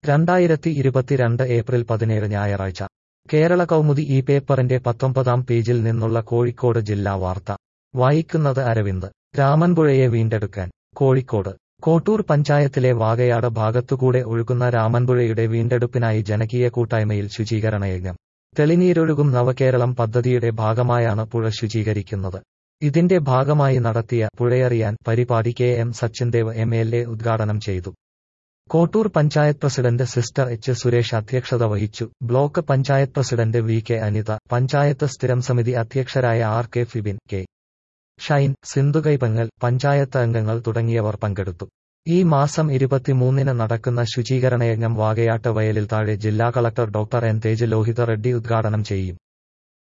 രണ്ടായിരത്തി ഇരുപത്തിരണ്ട് ഏപ്രിൽ പതിനേഴ് ഞായറാഴ്ച കേരള കൗമുദി ഈ പേപ്പറിന്റെ പത്തൊമ്പതാം പേജിൽ നിന്നുള്ള കോഴിക്കോട് ജില്ലാ വാർത്ത വായിക്കുന്നത് അരവിന്ദ് രാമൻപുഴയെ വീണ്ടെടുക്കാൻ കോഴിക്കോട് കോട്ടൂർ പഞ്ചായത്തിലെ വാകയാട് ഭാഗത്തുകൂടെ ഒഴുകുന്ന രാമൻപുഴയുടെ വീണ്ടെടുപ്പിനായി ജനകീയ കൂട്ടായ്മയിൽ ശുചീകരണയജ്ഞം തെളിനീരൊഴുകും നവകേരളം പദ്ധതിയുടെ ഭാഗമായാണ് പുഴ ശുചീകരിക്കുന്നത് ഇതിന്റെ ഭാഗമായി നടത്തിയ പുഴയറിയാൻ പരിപാടി K M Sachindev M L A ഉദ്ഘാടനം ചെയ്തു Kottur panchayat president sister H Suresh അധ്യക്ഷത വഹിച്ചു block panchayat president V K Anitha panchayat സ്ഥിരം സമിതി അധ്യക്ഷരായ R K Fibin K Shine Sindhu Kaippangal panchayat അംഗങ്ങൾ തുടങ്ങിയവർ പങ്കെടുത്തു ഈ മാസം ഇരുപത്തിമൂന്നിന് നടക്കുന്ന ശുചീകരണയജ്ഞം വാകയാട്ട് വയലിൽ താഴെ ജില്ലാ collector doctor N Tej Lohith Reddy ഉദ്ഘാടനം ചെയ്യും